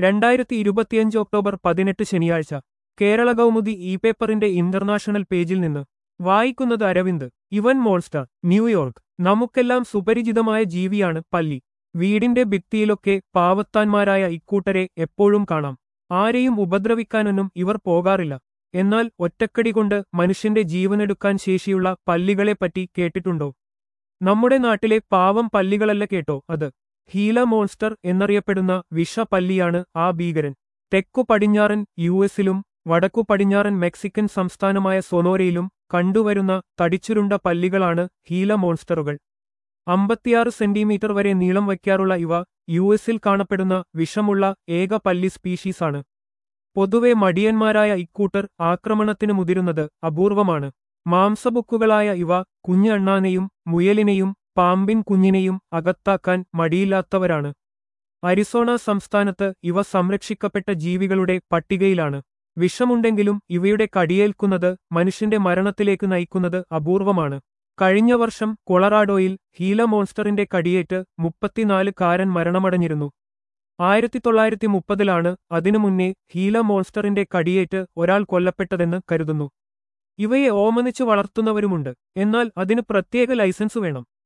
രണ്ടായിരത്തി ഇരുപത്തിയഞ്ച് ഒക്ടോബർ പതിനെട്ട് ശനിയാഴ്ച കേരള കൗമുദി ഇ പേപ്പറിന്റെ ഇന്റർനാഷണൽ പേജിൽ നിന്ന് വായിക്കുന്നത് അരവിന്ദ് ഇവൻ മോൺസ്റ്റർ ന്യൂയോർക്ക് നമുക്കെല്ലാം സുപരിചിതമായ ജീവിയാണ് പല്ലി വീടിന്റെ ഭിത്തിയിലൊക്കെ പാവത്താന്മാരായ ഇക്കൂട്ടരെ എപ്പോഴും കാണാം ആരെയും ഉപദ്രവിക്കാനൊന്നും ഇവർ പോകാറില്ല എന്നാൽ ഒറ്റക്കടി കൊണ്ട് മനുഷ്യന്റെ ജീവനെടുക്കാൻ ശേഷിയുള്ള പല്ലികളെപ്പറ്റി കേട്ടിട്ടുണ്ടോ നമ്മുടെ നാട്ടിലെ പാവം പല്ലികളല്ല കേട്ടോ അത് ഹീല മോൺസ്റ്റർ എന്നറിയപ്പെടുന്ന വിഷപല്ലിയാണ് ആ ഭീകരൻ തെക്കു പടിഞ്ഞാറൻ യു എസിലും വടക്കു പടിഞ്ഞാറൻ മെക്സിക്കൻ സംസ്ഥാനമായ സൊനോരയിലും കണ്ടുവരുന്ന തടിച്ചുരുണ്ട പല്ലികളാണ് ഹീല മോൺസ്റ്ററുകൾ അമ്പത്തിയാറ് സെന്റിമീറ്റർ വരെ നീളം വയ്ക്കാറുള്ള ഇവ യു എസിൽ കാണപ്പെടുന്ന വിഷമുള്ള ഏക പല്ലി സ്പീഷീസാണ് പൊതുവെ മടിയന്മാരായ ഇക്കൂട്ടർ ആക്രമണത്തിന് മുതിരുന്നത് അപൂർവമാണ് മാംസബുക്കുകളായ ഇവ കുഞ്ഞണ്ണാനെയും മുയലിനെയും പാമ്പിൻ കുഞ്ഞിനെയും അകത്താക്കാൻ മടിയില്ലാത്തവരാണ് അരിസോണ സംസ്ഥാനത്ത് ഇവ സംരക്ഷിക്കപ്പെട്ട ജീവികളുടെ പട്ടികയിലാണ് വിഷമുണ്ടെങ്കിലും ഇവയുടെ കടിയേൽക്കുന്നത് മനുഷ്യന്റെ മരണത്തിലേക്ക് നയിക്കുന്നത് അപൂർവമാണ് കഴിഞ്ഞ വർഷം കൊളറാഡോയിൽ ഹീല മോൺസ്റ്ററിന്റെ കടിയേറ്റ് മുപ്പത്തിനാല് കാരൻ മരണമടഞ്ഞിരുന്നു ആയിരത്തി തൊള്ളായിരത്തി മുപ്പതിലാണ് അതിനു മുന്നേ ഹീല മോൺസ്റ്ററിന്റെ കടിയേറ്റ് ഒരാൾ കൊല്ലപ്പെട്ടതെന്ന് കരുതുന്നു ഇവയെ ഓമനിച്ചു വളർത്തുന്നവരുമുണ്ട് എന്നാൽ അതിന് പ്രത്യേക ലൈസൻസ് വേണം